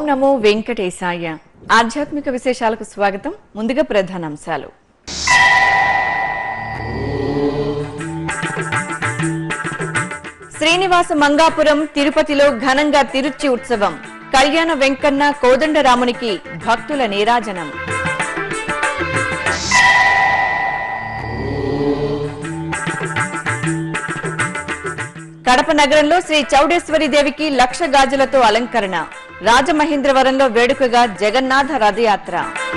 నమో వెంకటేశాయ ఆధ్యాత్మిక విశేషాలకు స్వాగతం ముందుగా ప్రధానాంశాలు శ్రీనివాస మంగాపురం తిరుపతిలో ఘనంగా తిరుచి ఉత్సవం కళ్యాణ వెంకన్న కోదండరామునికి భక్తుల నీరాజనం కడప నగరంలో శ్రీ చౌడేశ్వరి దేవికి లక్ష గాజులతో అలంకరణ రాజమహేంద్రవరంలో వేడుకగా జగన్నాథ రథయాత్ర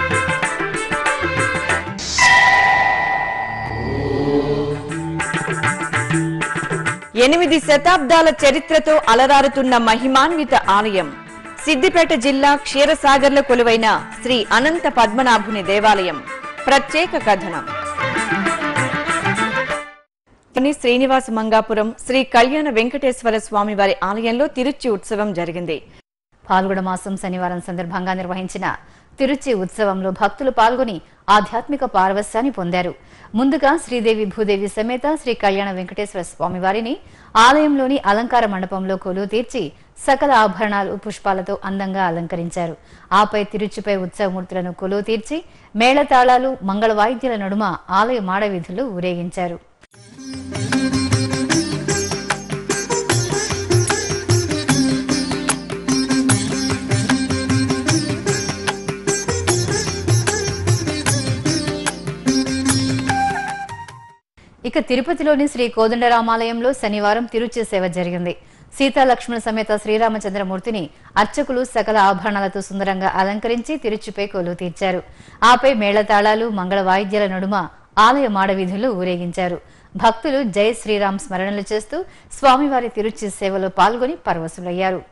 ఎనిమిది శతాబ్దాల చరిత్రతో అలరారుతున్న మహిమాన్విత ఆలయం సిద్దిపేట జిల్లా క్షీరసాగర్లో కొలువైన శ్రీ అనంత పద్మనాభుని దేవాలయం ప్రత్యేక కథనం అని శ్రీనివాస మంగాపురం శ్రీ కళ్యాణ వెంకటేశ్వర స్వామి వారి ఆలయంలో తిరుచి ఉత్సవం జరిగింది పాల్గొడ మాసం శనివారం సందర్భంగా నిర్వహించిన తిరుచి ఉత్సవంలో భక్తులు పాల్గొని ఆధ్యాత్మిక పారవస్యాన్ని పొందారు ముందుగా శ్రీదేవి భూదేవి సమేత శ్రీ కళ్యాణ వెంకటేశ్వర స్వామి వారిని ఆలయంలోని అలంకార మండపంలో కొలువు తీర్చి సకల ఆభరణాలు పుష్పాలతో అందంగా అలంకరించారు ఆపై తిరుచిపై ఉత్సవమూర్తులను కొలువు తీర్చి మేళతాళాలు మంగళ వాయిద్యాల నడుమ ఆలయ మాడ వీధులు ఊరేగించారు ఇక తిరుపతిలోని శ్రీ కోదండరామాలయంలో శనివారం తిరుచి సేవ జరిగింది సీతా లక్ష్మణ సమేత శ్రీరామచంద్రమూర్తిని అర్చకులు సకల ఆభరణాలతో సుందరంగా అలంకరించి తిరుచిపై కొలువు తీర్చారు ఆపై మేళతాళాలు మంగళ వాయిద్యాల నడుమ ఆలయ మాడవీధులు ఊరేగించారు భక్తులు జై శ్రీరామ్ స్మరణలు చేస్తూ స్వామివారి తిరుచి సేవలో పాల్గొని పరవశులయ్యారు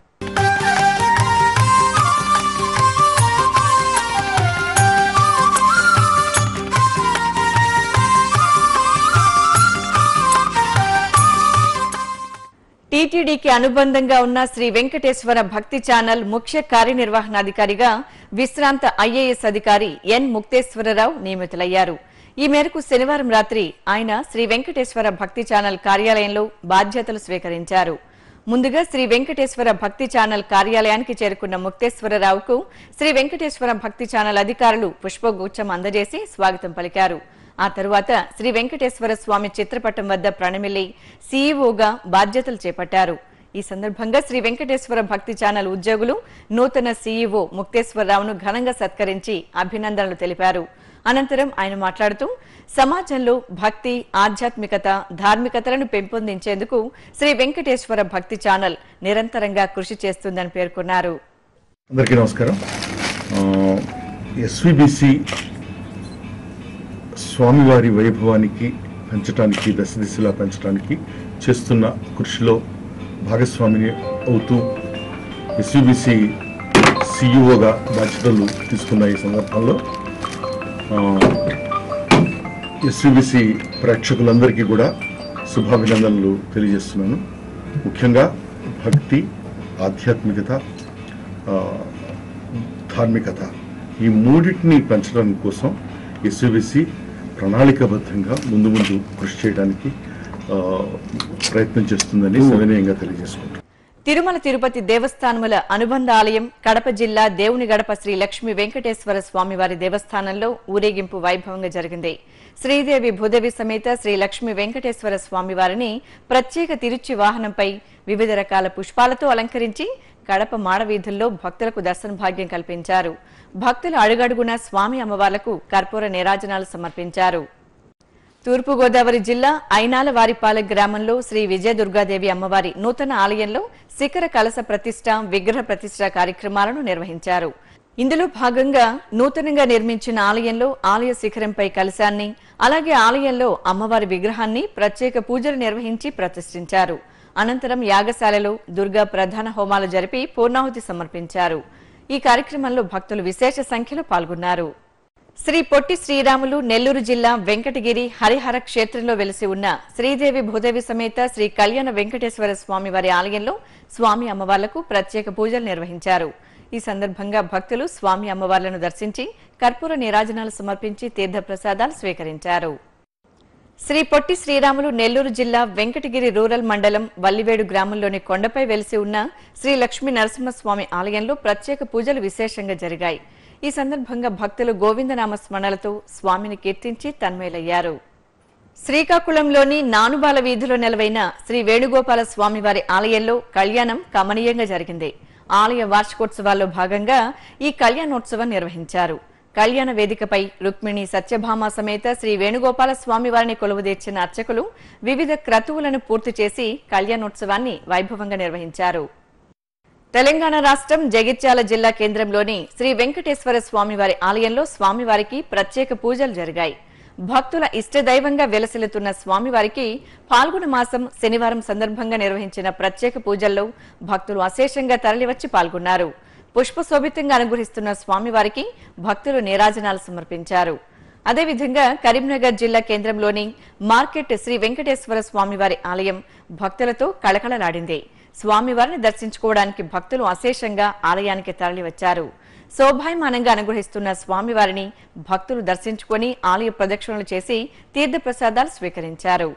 టీటీడీకి అనుబంధంగా ఉన్న శ్రీ వెంకటేశ్వర భక్తి ఛానల్ ముఖ్య కార్యనిర్వహణాధికారిగా విశ్రాంత ఐఏఎస్ అధికారి ఎన్ ముక్తేశ్వరరావు నియమితులయ్యారు ఈ మేరకు శనివారం రాత్రి ఆయన శ్రీ వెంకటేశ్వర భక్తి ఛానల్ కార్యాలయంలో బాధ్యతలు స్వీకరించారు ముందుగా శ్రీ వెంకటేశ్వర భక్తి ఛానల్ కార్యాలయానికి చేరుకున్న ముక్తేశ్వరరావుకు శ్రీ వెంకటేశ్వర భక్తి ఛానల్ అధికారులు పుష్పగుచ్చం అందజేసి స్వాగతం పలికారు ఆ తరువాత శ్రీ వెంకటేశ్వర స్వామి చిత్రపటం వద్ద ప్రణమిల్లి సీఈఓగా బాధ్యతలు చేపట్టారు ఈ సందర్భంగా శ్రీ వెంకటేశ్వర భక్తి ఛానల్ ఉద్యోగులు నూతన సీఈఓ ముక్తేశ్వరరావును ఘనంగా సత్కరించి అభినందనలు తెలిపారు అనంతరం ఆయన మాట్లాడుతూ సమాజంలో భక్తి ఆధ్యాత్మికత ధార్మికతలను పెంపొందించేందుకు శ్రీ వెంకటేశ్వర భక్తి ఛానల్ నిరంతరంగా కృషి చేస్తుందని పేర్కొన్నారు అందరికీ నమస్కారం ఎస్విబిసి స్వామివారి వైభవానికి పెంచడానికి దశ దిశలా పెంచడానికి చేస్తున్న కృషిలో భాగస్వామిని అవుతూ ఎస్విబిసి సిఇఓగా బాధ్యతలు తీసుకున్న ఈ సందర్భంలో ఎస్విబిసి ప్రేక్షకులందరికీ కూడా శుభాభినందనలు తెలియజేస్తున్నాను ముఖ్యంగా భక్తి ఆధ్యాత్మికత ఆ, ధార్మికత ఈ మూడింటిని పెంచడం కోసం ఎస్యూబిసి ప్రణాళికాబద్ధంగా ముందు ముందు కృషి చేయడానికి ఆ, ప్రయత్నం చేస్తుందని సవినయంగా తెలియజేసుకుంటాం తిరుమల తిరుపతి దేవస్థానముల అనుబంధ ఆలయం కడప జిల్లా దేవుని గడప శ్రీ లక్ష్మీ వెంకటేశ్వర స్వామివారి దేవస్థానంలో ఊరేగింపు వైభవంగా జరిగింది శ్రీదేవి భూదేవి సమేత శ్రీ లక్ష్మీ వెంకటేశ్వర స్వామివారిని ప్రత్యేక తిరుచి వాహనంపై వివిధ రకాల పుష్పాలతో అలంకరించి కడప మాడవీధుల్లో భక్తులకు దర్శన భాగ్యం కల్పించారు భక్తులు అడుగడుగునా స్వామి అమ్మవార్లకు కర్పూర నీరాజనాలు సమర్పించారు తూర్పుగోదావరి జిల్లా ఐనాల వారిపాలెం గ్రామంలో శ్రీ విజయదుర్గాదేవి అమ్మవారి నూతన ఆలయంలో శిఖర కలశ ప్రతిష్ట విగ్రహ ప్రతిష్ట కార్యక్రమాలను నిర్వహించారు ఇందులో భాగంగా నూతనంగా నిర్మించిన ఆలయంలో ఆలయ శిఖరంపై కలశాన్ని అలాగే ఆలయంలో అమ్మవారి విగ్రహాన్ని ప్రత్యేక పూజలు నిర్వహించి ప్రతిష్ఠించారు అనంతరం యాగశాలలో దుర్గా ప్రధాన హోమాలు జరిపి పూర్ణాహుతి సమర్పించారు ఈ కార్యక్రమంలో భక్తులు విశేష సంఖ్యలో పాల్గొన్నారు శ్రీ పొట్టి శ్రీరాములు నెల్లూరు జిల్లా వెంకటగిరి హరిహర క్షేత్రంలో వెలిసి ఉన్న శ్రీదేవి భూదేవి సమేత శ్రీ కళ్యాణ వెంకటేశ్వర స్వామి వారి ఆలయంలో స్వామి అమ్మవార్లకు ప్రత్యేక పూజలు నిర్వహించారు ఈ సందర్భంగా భక్తులు స్వామి అమ్మవార్లను దర్శించి కర్పూర నీరాజనాలు సమర్పించి తీర్థప్రసాదాలు స్వీకరించారు శ్రీ పొట్టి శ్రీరాములు నెల్లూరు జిల్లా వెంకటగిరి రూరల్ మండలం వల్లివేడు గ్రామంలోని కొండపై వెలిసి ఉన్న శ్రీ లక్ష్మీ నరసింహస్వామి ఆలయంలో ప్రత్యేక పూజలు విశేషంగా జరిగాయి ఈ సందర్భంగా భక్తులు గోవిందనామ స్మరణలతో స్వామిని కీర్తించి తన్మయులయ్యారు శ్రీకాకుళంలోని నానుబాల వీధిలో నెలవైన శ్రీ వేణుగోపాల స్వామివారి ఆలయంలో కళ్యాణం కమనీయంగా జరిగింది ఆలయ వార్షికోత్సవాల్లో భాగంగా ఈ కళ్యాణోత్సవం నిర్వహించారు కళ్యాణ వేదికపై రుక్మిణి సత్యభామ సమేత శ్రీ వేణుగోపాల స్వామివారిని కొలువుదీర్చిన అర్చకులు వివిధ క్రతువులను పూర్తి చేసి కళ్యాణోత్సవాన్ని వైభవంగా నిర్వహించారు తెలంగాణ రాష్ట్రం జగిత్యాల జిల్లా కేంద్రంలోని శ్రీ వెంకటేశ్వర స్వామివారి ఆలయంలో స్వామివారికి ప్రత్యేక పూజలు జరిగాయి భక్తుల ఇష్టదైవంగా వెలసిల్లుతున్న స్వామివారికి పాల్గొన మాసం శనివారం సందర్భంగా నిర్వహించిన ప్రత్యేక పూజల్లో భక్తులు అశేషంగా తరలివచ్చి పాల్గొన్నారు పుష్పశోభితంగా అనుగ్రహిస్తున్న స్వామివారికి భక్తులు నీరాజనాలు సమర్పించారు అదేవిధంగా కరీంనగర్ జిల్లా కేంద్రంలోని మార్కెట్ శ్రీ వెంకటేశ్వర స్వామివారి ఆలయం భక్తులతో కళకళలాడింది స్వామివారిని దర్శించుకోవడానికి భక్తులు అశేషంగా ఆలయానికి తరలివచ్చారు శోభాయమానంగా అనుగ్రహిస్తున్న స్వామివారిని భక్తులు దర్శించుకొని ఆలయ ప్రదక్షిణలు చేసి తీర్థప్రసాదాలు స్వీకరించారు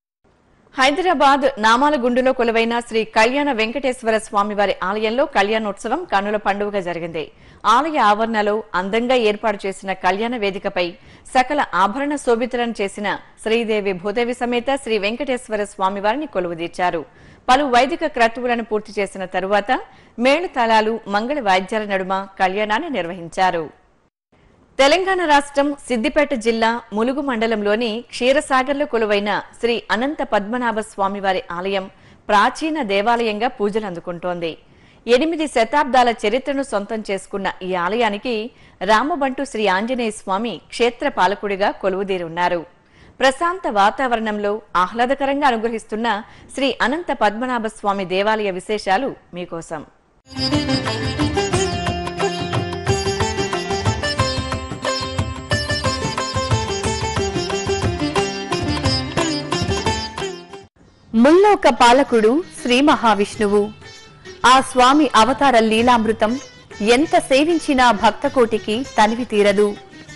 హైదరాబాద్ నామాలగుండులో కొలువైన శ్రీ కళ్యాణ వెంకటేశ్వర స్వామివారి ఆలయంలో కళ్యాణోత్సవం కన్నుల పండుగగా జరిగింది ఆలయ ఆవరణలో అందంగా ఏర్పాటు చేసిన కళ్యాణ వేదికపై సకల ఆభరణ శోభితులను చేసిన శ్రీదేవి భూదేవి సమేత శ్రీ వెంకటేశ్వర స్వామివారిని కొలువుదీర్చారు పలు వైదిక క్రతువులను పూర్తి చేసిన తరువాత మేళతాళాలు మంగళ వాయిద్యాల నడుమ కళ్యాణాన్ని నిర్వహించారు తెలంగాణ రాష్ట్రం సిద్దిపేట జిల్లా ములుగు మండలంలోని క్షీరసాగర్లో కొలువైన శ్రీ అనంత పద్మనాభ స్వామివారి ఆలయం ప్రాచీన దేవాలయంగా పూజలు అందుకుంటోంది ఎనిమిది శతాబ్దాల చరిత్రను సొంతం చేసుకున్న ఈ ఆలయానికి రామబంటు శ్రీ ఆంజనేయ స్వామి క్షేత్ర పాలకుడిగా కొలువుదీరున్నారు ప్రశాంత వాతావరణంలో ఆహ్లాదకరంగా అనుగ్రహిస్తున్న శ్రీ అనంత పద్మనాభ స్వామి దేవాలయ విశేషాలు మీకోసం ముల్లోక పాలకుడు శ్రీ మహావిష్ణువు ఆ స్వామి అవతార లీలామృతం ఎంత సేవించినా భక్తకోటికి తనివి తీరదు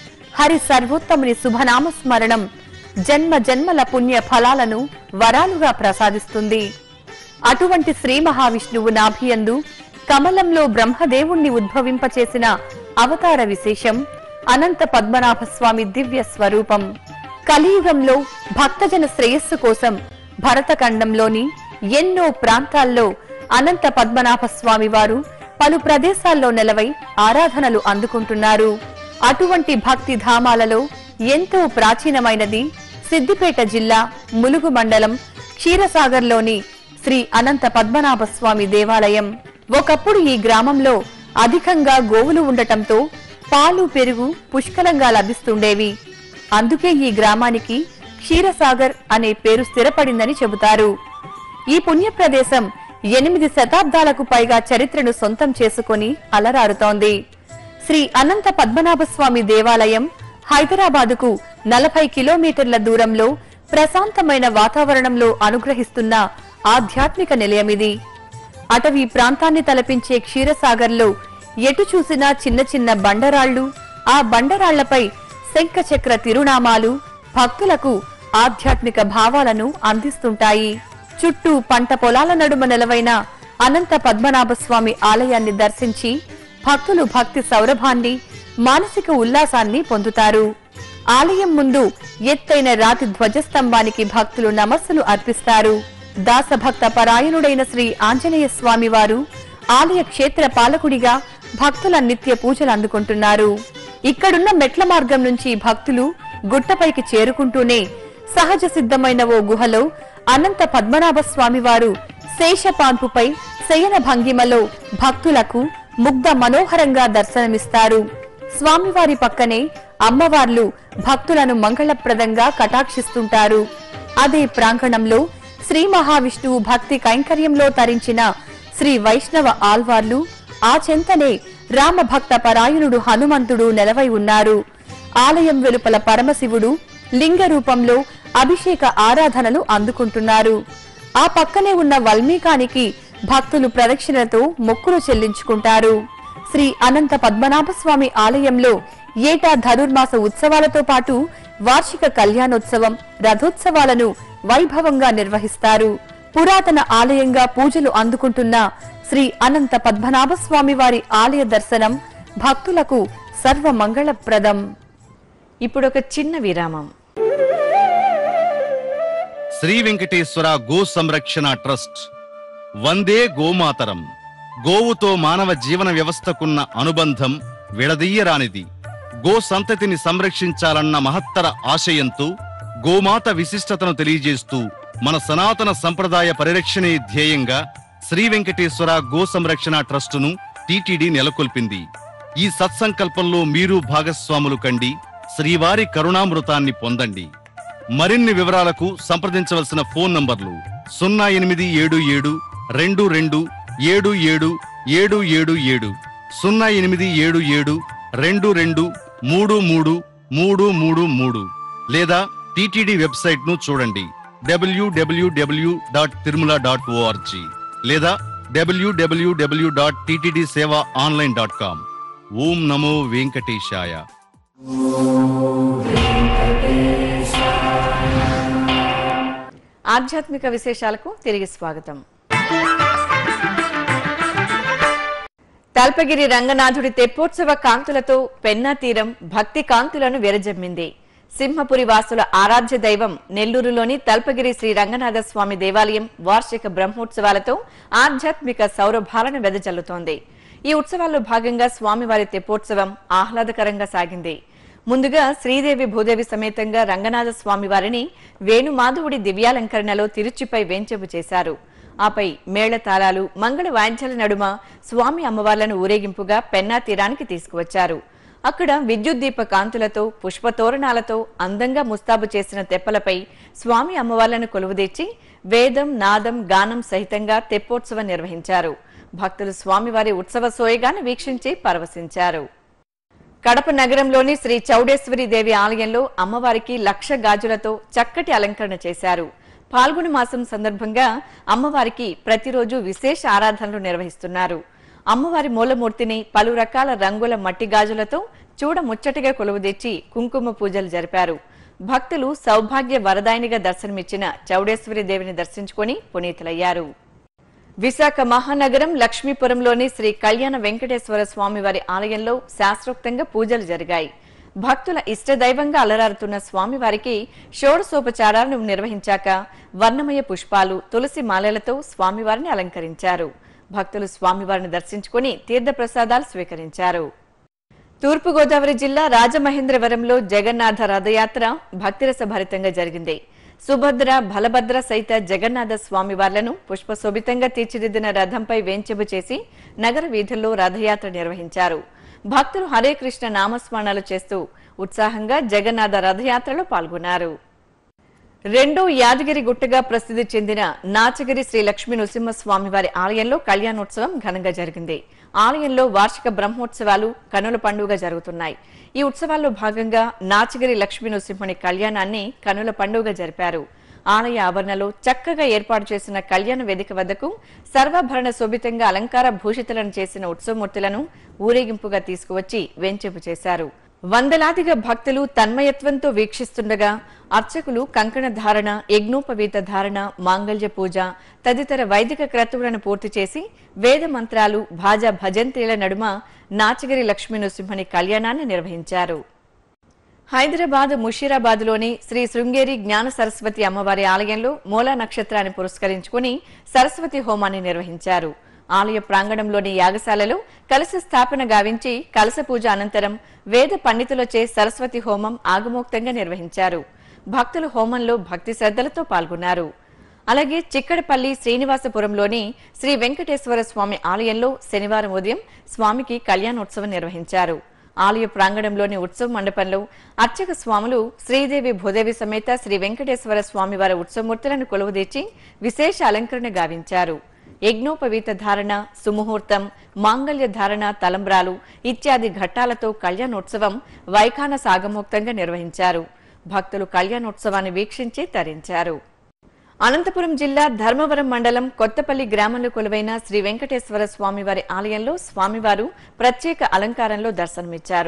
హరి సర్వోత్తముని శుభనామ స్మరణం జన్మ జన్మల పుణ్య ఫలాలను వరాలుగా ప్రసాదిస్తుంది అటువంటి శ్రీ మహావిష్ణువు నాభియందు కమలంలో బ్రహ్మదేవుణ్ణి ఉద్భవింపచేసిన అవతార విశేషం అనంత పద్మనాభ స్వామి దివ్య స్వరూపం కలియుగంలో భక్తజన శ్రేయస్సు కోసం భరతఖండంలోని ఎన్నో ప్రాంతాల్లో అనంత పద్మనాభ స్వామి వారు పలు ప్రదేశాల్లో నెలవై ఆరాధనలు అందుకుంటున్నారు అటువంటి భక్తి ధామాలలో ఎంతో ప్రాచీనమైనది సిద్దిపేట జిల్లా ములుగు మండలం క్షీరసాగర్లోని శ్రీ అనంత పద్మనాభ స్వామి దేవాలయం ఒకప్పుడు ఈ గ్రామంలో అధికంగా గోవులు ఉండటంతో పాలు పెరుగు పుష్కలంగా లభిస్తుండేవి అందుకే ఈ గ్రామానికి క్షీరసాగర్ అనే పేరు స్థిరపడిందని చెబుతారు ఈ పుణ్య ప్రదేశం ఎనిమిది శతాబ్దాలకు పైగా చరిత్రను సొంతం చేసుకొని అలరారుతోంది శ్రీ అనంత పద్మనాభ స్వామి దేవాలయం హైదరాబాదుకు నలభై కిలోమీటర్ల దూరంలో ప్రశాంతమైన వాతావరణంలో అనుగ్రహిస్తున్న ఆధ్యాత్మిక నిలయమిది అటవీ ప్రాంతాన్ని తలపించే క్షీరసాగర్లో ఎటు చూసినా చిన్న చిన్న బండరాళ్లు ఆ బండరాళ్లపై శంఖచక్ర తిరునామాలు భక్తులకు ఆధ్యాత్మిక భావాలను అందిస్తుంటాయి చుట్టూ పంట పొలాల నడుమ నెలవైన అనంత పద్మనాభ స్వామి ఆలయాన్ని దర్శించి భక్తులు భక్తి సౌరభాన్ని మానసిక ఉల్లాసాన్ని పొందుతారు ఆలయం ముందు ఎత్తైన రాతి ధ్వజస్తంభానికి భక్తులు నమస్సులు అర్పిస్తారు దాసభక్త పరాయణుడైన శ్రీ ఆంజనేయ స్వామి వారు ఆలయ క్షేత్ర పాలకుడిగా భక్తుల నిత్య పూజలు అందుకుంటున్నారు ఇక్కడున్న మెట్ల మార్గం నుంచి భక్తులు గుట్టపైకి చేరుకుంటూనే సహజ సిద్ధమైన ఓ గుహలో అనంత పద్మనాభ స్వామి వారు శేషపాన్పుపై శయన భంగిమలో భక్తులకు ముగ్ధ మనోహరంగా దర్శనమిస్తారు స్వామివారి పక్కనే అమ్మవార్లు భక్తులను మంగళప్రదంగా కటాక్షిస్తుంటారు అదే ప్రాంగణంలో శ్రీ మహావిష్ణువు భక్తి కైంకర్యంలో తరించిన శ్రీ వైష్ణవ ఆల్వార్లు ఆ చెంతనే రామభక్త పరాయణుడు హనుమంతుడు నెలవై ఉన్నారు ఆలయం వెలుపల పరమశివుడు లింగ రూపంలో అభిషేక ఆరాధనలు అందుకుంటున్నారు ఆ పక్కనే ఉన్న వల్మీకానికి భక్తులు ప్రదక్షిణలతో మొక్కులు చెల్లించుకుంటారు శ్రీ అనంత పద్మనాభ స్వామి ఆలయంలో ఏటా ధనుర్మాస ఉత్సవాలతో పాటు వార్షిక కళ్యాణోత్సవం రథోత్సవాలను వైభవంగా నిర్వహిస్తారు పురాతన ఆలయంగా పూజలు అందుకుంటున్న శ్రీ అనంత పద్మనాభ స్వామి వారి ఆలయ దర్శనం భక్తులకు సర్వమంగళప్రదం ఇప్పుడు ఒక చిన్న విరామం శ్రీ వెంకటేశ్వర గో సంరక్షణ ట్రస్ట్ వందే గోమాతరం గోవుతో మానవ జీవన వ్యవస్థకున్న అనుబంధం విడదీయరానిది గో సంతతిని సంరక్షించాలన్న మహత్తర ఆశయంతో గోమాత విశిష్టతను తెలియజేస్తూ మన సనాతన సంప్రదాయ పరిరక్షణే ధ్యేయంగా శ్రీ వెంకటేశ్వర గో సంరక్షణ ట్రస్టును టీటీడీ నెలకొల్పింది ఈ సత్సంకల్పంలో మీరు భాగస్వాములు కండి శ్రీవారి కరుణామృతాన్ని పొందండి మరిన్ని వివరాలకు సంప్రదించవలసిన ఫోన్ నంబర్లు సున్నా ఎనిమిది ఏడు ఏడు రెండు రెండు ఏడు ఏడు ఏడు ఏడు ఏడు సున్నా ఎనిమిది ఏడు ఏడు రెండు రెండు మూడు మూడు మూడు మూడు మూడు లేదా టిటిడి వెబ్సైట్ ను చూడండి W W W dot Tirumala dot O R G లేదా W W W dot TTD seva online dot com ఓం నమో వెంకటేశాయ ఆధ్యాత్మిక విశేషాలకు తిరిగి స్వాగతం తల్పగిరి రంగనాథుడి తెప్పోత్సవ కాంతులతో పెన్నా తీరం భక్తి కాంతులను విరజమ్మింది సింహపురి వాసుల ఆరాధ్య దైవం నెల్లూరులోని తల్పగిరి శ్రీ రంగనాథ స్వామి దేవాలయం వార్షిక బ్రహ్మోత్సవాలతో ఆధ్యాత్మిక సౌరభాలను వెదజల్లుతోంది ఈ ఉత్సవాల్లో భాగంగా స్వామివారి తెప్పోత్సవం ఆహ్లాదకరంగా సాగింది ముందుగా శ్రీదేవి భూదేవి సమేతంగా రంగనాథ స్వామి వారిని వేణుమాధవుడి దివ్యాలంకరణలో తిరుచిపై వేంచెపు చేశారు ఆపై మేళతాళాలు మంగళ వాయిద్యాల నడుమ స్వామి అమ్మవార్లను ఊరేగింపుగా పెన్నా తీరానికి తీసుకువచ్చారు అక్కడ విద్యుత్ దీప కాంతులతో పుష్పతోరణాలతో అందంగా ముస్తాబు చేసిన తెప్పలపై స్వామి అమ్మవార్లను కొలువుదీర్చి వేదం నాదం గానం సహితంగా తెప్పోత్సవం నిర్వహించారు భక్తులు స్వామివారి ఉత్సవ సోయగాను వీక్షించి పరవశించారు కడప నగరంలోని శ్రీ చౌడేశ్వరి దేవి ఆలయంలో అమ్మవారికి లక్ష గాజులతో చక్కటి అలంకరణ చేశారు పాల్గొని మాసం సందర్భంగా అమ్మవారికి ప్రతిరోజు విశేష ఆరాధనలు నిర్వహిస్తున్నారు అమ్మవారి మూలమూర్తిని పలు రకాల రంగుల మట్టి గాజులతో చూడ ముచ్చటగా కొలువుదీర్చి కుంకుమ పూజలు జరిపారు భక్తులు సౌభాగ్య వరదాయినిగా దర్శనమిచ్చిన చౌడేశ్వరి దేవిని దర్శించుకొని పునీతులయ్యారు విశాఖ మహానగరం లక్ష్మీపురంలోని శ్రీ కళ్యాణ వెంకటేశ్వర స్వామి వారి ఆలయంలో శాస్త్రోక్తంగా పూజలు జరిగాయి భక్తుల ఇష్టదైవంగా అలరారుతున్న స్వామివారికి షోడశోపచారాలను నిర్వహించాక వర్ణమయ పుష్పాలు తులసి మాలలతో స్వామివారిని అలంకరించారు భక్తులు స్వామివారిని దర్శించుకుని తీర్థప్రసాదాలు స్వీకరించారు తూర్పుగోదావరి జిల్లా రాజమహేంద్రవరంలో జగన్నాథ రథయాత్ర భక్తిరస భరితంగా జరిగింది సుభద్ర బలభద్ర సహిత జగన్నాథ స్వామివార్లను పుష్పశోభితంగా తీర్చిదిద్దిన రథంపై వేంచెబు చేసి నగర వీధుల్లో రథయాత్ర నిర్వహించారు భక్తులు హరే కృష్ణ నామస్మరణలు చేస్తూ ఉత్సాహంగా జగన్నాథ రథయాత్రలో పాల్గొన్నారు రెండో యాదగిరి గుట్టగా ప్రసిద్ధి చెందిన నాచగిరి శ్రీ లక్ష్మీ నృసింహస్వామి వారి ఆలయంలో కళ్యాణోత్సవం ఘనంగా జరిగింది ఆలయంలో వార్షిక బ్రహ్మోత్సవాలు కనుల పండుగ జరుగుతున్నాయి ఈ ఉత్సవాల్లో భాగంగా నాచగిరి లక్ష్మీ నృసింహుని కళ్యాణాన్ని కనుల పండుగ జరిపారు ఆలయ ఆవరణలో చక్కగా ఏర్పాటు చేసిన కళ్యాణ వేదిక వద్దకు సర్వాభరణ శోభితంగా అలంకార భూషితులను చేసిన ఉత్సవమూర్తులను ఊరేగింపుగా తీసుకువచ్చి వెంచెపు చేశారు వందలాదిగా భక్తులు తన్మయత్వంతో వీక్షిస్తుండగా అర్చకులు కంకణ ధారణ యజ్ఞోపవీత ధారణ మాంగళ్య పూజ తదితర వైదిక క్రతువులను పూర్తి చేసి వేద మంత్రాలు భాజా భజంత్రీల నడుమ నాచగిరి లక్ష్మీ నృసింహని కళ్యాణాన్ని నిర్వహించారు హైదరాబాద్ ముషీరాబాద్లోని శ్రీ శృంగేరి జ్ఞాన సరస్వతి అమ్మవారి ఆలయంలో మూలా నక్షత్రాన్ని పురస్కరించుకుని సరస్వతి హోమాన్ని నిర్వహించారు ఆలయ ప్రాంగణంలోని యాగశాలలో కలశ స్థాపన గావించి కలశ పూజ అనంతరం వేద పండితులచే సరస్వతి హోమం ఆగమోక్తంగా నిర్వహించారు భక్తులు హోమంలో భక్తి శ్రద్ధలతో పాల్గొన్నారు అలాగే చిక్కడపల్లి శ్రీనివాసపురంలోని శ్రీ వెంకటేశ్వర స్వామి ఆలయంలో శనివారం ఉదయం స్వామికి కళ్యాణోత్సవం నిర్వహించారు ఆలయ ప్రాంగణంలోని ఉత్సవ మండపంలో అర్చక స్వాములు శ్రీదేవి భూదేవి సమేత శ్రీ వెంకటేశ్వర స్వామి వారి ఉత్సవమూర్తులను కొలువుదీర్చి విశేష అలంకరణ గావించారు యజ్ఞోపవీత ధారణ సుముహూర్తం మాంగళ్య ధారణ తలంబ్రాలు ఇత్యాది ఘట్టాలతో కళ్యాణోత్సవం వైఖాన సాగమోక్తంగా నిర్వహించారు భక్తులు కళ్యాణోత్సవాన్ని వీక్షించి తరించారు అనంతపురం జిల్లా ధర్మవరం మండలం కొత్తపల్లి గ్రామంలో కొలువైన శ్రీ వెంకటేశ్వర స్వామివారి ఆలయంలో స్వామివారు ప్రత్యేక అలంకారంలో దర్శనమిచ్చారు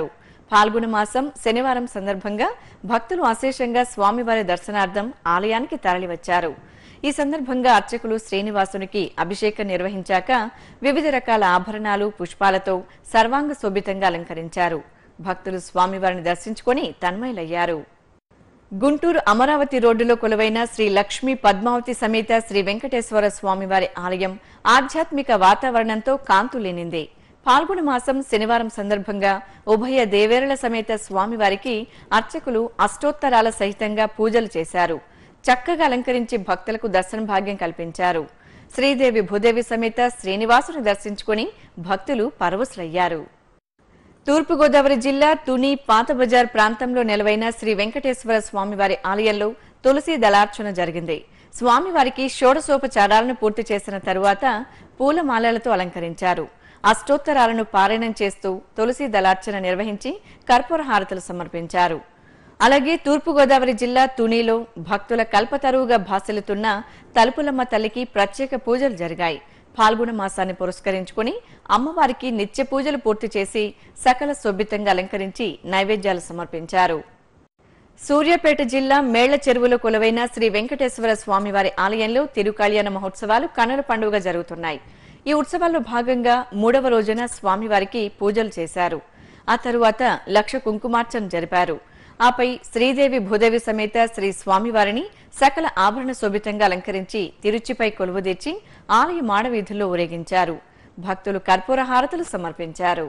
పాల్గొన మాసం శనివారం సందర్భంగా భక్తులు అశేషంగా స్వామివారి దర్శనార్థం ఆలయానికి తరలివచ్చారు ఈ సందర్భంగా అర్చకులు శ్రీనివాసునికి అభిషేకం నిర్వహించాక వివిధ రకాల ఆభరణాలు పుష్పాలతో సర్వాంగ శోభితంగా అలంకరించారు భక్తులు స్వామివారిని దర్శించుకొని తన్మయులయ్యారు గుంటూరు అమరావతి రోడ్డులో కొలువైన శ్రీ లక్ష్మీ పద్మావతి సమేత శ్రీ వెంకటేశ్వర స్వామివారి ఆలయం ఆధ్యాత్మిక వాతావరణంతో కాంతులేనింది పాల్గొన మాసం శనివారం సందర్భంగా ఉభయ దేవేరుల సమేత స్వామివారికి అర్చకులు అష్టోత్తరాల సహితంగా పూజలు చేశారు చక్కగా అలంకరించి భక్తులకు దర్శన భాగ్యం కల్పించారు శ్రీదేవి భూదేవి సమేత శ్రీనివాసుని దర్శించుకుని భక్తులు పరవశులయ్యారు తూర్పుగోదావరి జిల్లా తుని పాత బజార్ ప్రాంతంలో నెలవైన శ్రీ వెంకటేశ్వర స్వామివారి ఆలయంలో తులసి దళార్చన జరిగింది స్వామివారికి షోడశోపచారాలను పూర్తి చేసిన తరువాత పూలమాలలతో అలంకరించారు అష్టోత్తరాలను పారాయణం చేస్తూ తులసి దళార్చన నిర్వహించి కర్పూర హారతులు సమర్పించారు అలాగే తూర్పుగోదావరి జిల్లా తునిలో భక్తుల కల్పతరువుగా భాసలుతున్న తలుపులమ్మ తల్లికి ప్రత్యేక పూజలు జరిగాయి పాల్గొన మాసాన్ని పురస్కరించుకుని అమ్మవారికి నిత్య పూజలు పూర్తి చేసి సకల శోభితంగా అలంకరించి నైవేద్యాలు సమర్పించారు సూర్యాపేట జిల్లా మేళ్ల చెరువులో కొలువైన శ్రీ వెంకటేశ్వర స్వామివారి ఆలయంలో తిరుకళ్యాణ మహోత్సవాలు కనుల పండుగ జరుగుతున్నాయి ఈ ఉత్సవాల్లో భాగంగా మూడవ రోజున స్వామివారికి పూజలు చేశారు ఆ తరువాత లక్ష కుంకుమార్చన జరిపారు ఆపై శ్రీదేవి భూదేవి సమేత శ్రీ స్వామివారిని సకల ఆభరణ శోభితంగా అలంకరించి తిరుచిపై కొలువుదీర్చి ఆలయ మాడవీధుల్లో ఊరేగించారు భక్తులు కర్పూర హారతులు సమర్పించారు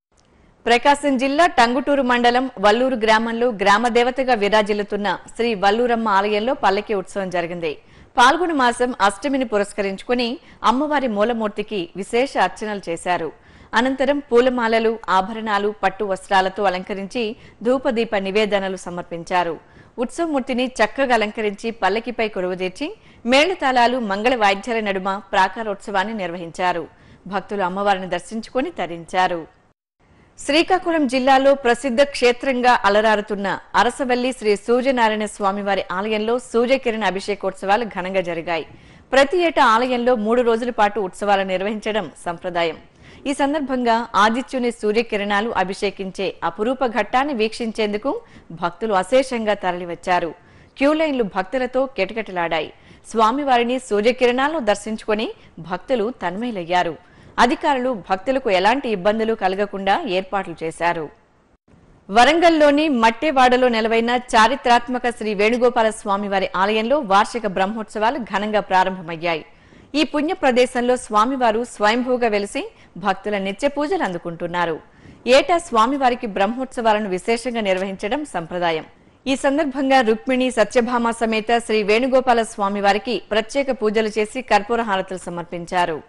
ప్రకాశం జిల్లా టంగుటూరు మండలం వల్లూరు గ్రామంలో గ్రామ దేవతగా విరాజిల్లుతున్న శ్రీ వల్లూరమ్మ ఆలయంలో పల్లకి ఉత్సవం జరిగింది పాల్గొన మాసం అష్టమిని పురస్కరించుకుని అమ్మవారి మూలమూర్తికి విశేష అర్చనలు చేశారు అనంతరం పూలమాలలు ఆభరణాలు పట్టు వస్త్రాలతో అలంకరించి ధూపదీప నివేదనలు సమర్పించారు ఉత్సవమూర్తిని చక్కగా అలంకరించి పల్లకిపై కొలువుదీర్చి మేళతాళాలు మంగళ వాయిద్యాల నడుమ ప్రాకారోత్సవాన్ని నిర్వహించారు భక్తులు అమ్మవారిని దర్శించుకుని తరించారు శ్రీకాకుళం జిల్లాలో ప్రసిద్ధ క్షేత్రంగా అలరారుతున్న అరసవల్లి శ్రీ సూర్యనారాయణ స్వామివారి ఆలయంలో సూర్యకిరణ అభిషేకోత్సవాలు ఘనంగా జరిగాయి ప్రతి ఏటా ఆలయంలో మూడు రోజుల పాటు ఉత్సవాలు నిర్వహించడం సంప్రదాయం ఈ సందర్భంగా ఆదిత్యుని సూర్యకిరణాలు అభిషేకించే అపురూప ఘట్టాన్ని వీక్షించేందుకు భక్తులు అశేషంగా తరలివచ్చారు క్యూలైన్లు భక్తులతో కిటకిటలాడాయి స్వామివారిని సూర్యకిరణాల్లో దర్శించుకొని భక్తులు తన్మయులయ్యారు అధికారులు భక్తులకు ఎలాంటి ఇబ్బందులు కలగకుండా ఏర్పాట్లు చేశారు వరంగల్లోని మట్టేవాడలో నెలవైన చారిత్రాత్మక శ్రీ వేణుగోపాల స్వామివారి ఆలయంలో వార్షిక బ్రహ్మోత్సవాలు ఘనంగా ప్రారంభమయ్యాయి ఈ పుణ్య ప్రదేశంలో స్వామివారు స్వయంభూగా వెలిసి భక్తుల నిత్య పూజలు అందుకుంటున్నారు ఏటా స్వామివారికి బ్రహ్మోత్సవాలను విశేషంగా నిర్వహించడం సంప్రదాయం ఈ సందర్భంగా రుక్మిణి సత్యభామ సమేత శ్రీ వేణుగోపాల స్వామివారికి ప్రత్యేక పూజలు చేసి కర్పూర హారతులు సమర్పించారు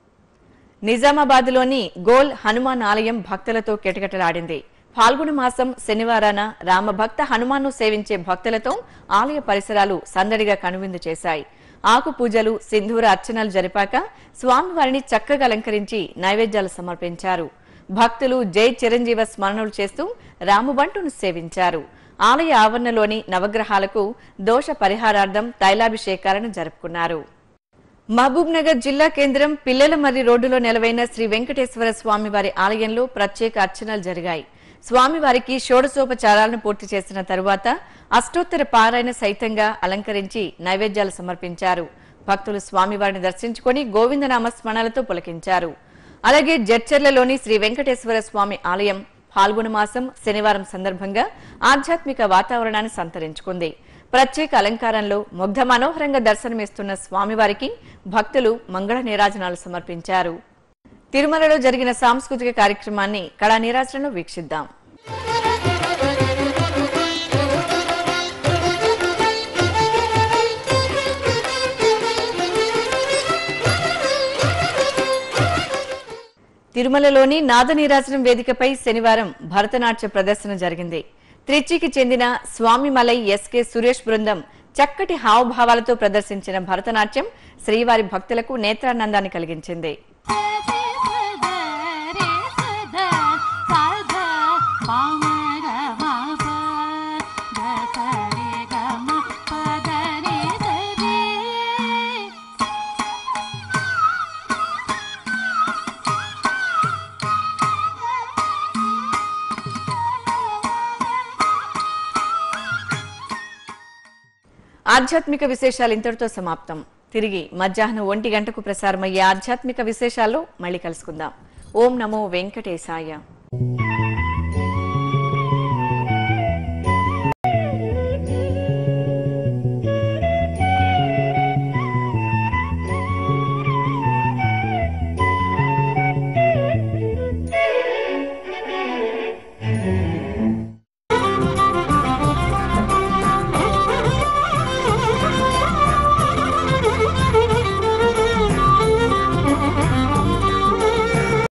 నిజామాబాద్లోని గోల్ హనుమాన్ ఆలయం భక్తులతో కిటకిటలాడింది ఫాల్గుణ మాసం శనివారాన రామభక్త హనుమాన్ను సేవించే భక్తులతో ఆలయ పరిసరాలు సందడిగా కనువిందు చేశాయి ఆకు పూజలు సింధూర అర్చనలు జరిపాక స్వామివారిని చక్కగా అలంకరించి నైవేద్యాలు సమర్పించారు భక్తులు జై చిరంజీవ స్మరణలు చేస్తూ రాముబంటును సేవించారు ఆలయ ఆవరణలోని నవగ్రహాలకు దోష పరిహారార్థం తైలాభిషేకాలను జరుపుకున్నారు మహబూబ్ నగర్ జిల్లా కేంద్రం పిల్లలమర్రి రోడ్డులో నెలవైన శ్రీ వెంకటేశ్వర స్వామివారి ఆలయంలో ప్రత్యేక అర్చనలు జరిగాయి స్వామివారికి షోడశోపచారాలను పూర్తి చేసిన తరువాత అష్టోత్తర పారాయణ సైతంగా అలంకరించి నైవేద్యాలు సమర్పించారు భక్తులు స్వామివారిని దర్శించుకొని గోవిందనామ స్మరణలతో పులకించారు అలాగే జడ్చర్లలోని శ్రీ వెంకటేశ్వర స్వామి ఆలయం పాల్గొన మాసం శనివారం సందర్భంగా ఆధ్యాత్మిక వాతావరణాన్ని సంతరించుకుంది ప్రత్యేక అలంకారంలో ముగ్ధ మనోహరంగా దర్శనమిస్తున్న స్వామివారికి భక్తులు మంగళ నీరాజనాలు సమర్పించారు తిరుమలలో జరిగిన సాంస్కృతిక కార్యక్రమాన్ని కళా నీరాజనలో వీక్షిద్దాం తిరుమలలోని నాదనీరాజనం వేదికపై శనివారం భరతనాట్య ప్రదర్శన జరిగింది త్రిచికి చెందిన స్వామిమలై ఎస్కే సురేష్ బృందం చక్కటి హావభావాలతో ప్రదర్శించిన భరతనాట్యం శ్రీవారి భక్తులకు నేత్రానందాన్ని కలిగించింది ఆధ్యాత్మిక విశేషాలు ఇంతటితో సమాప్తం తిరిగి మధ్యాహ్నం ఒంటి గంటకు ప్రసారమయ్యే ఆధ్యాత్మిక విశేషాల్లో మళ్ళీ కలుసుకుందాం ఓం నమో వెంకటేశాయ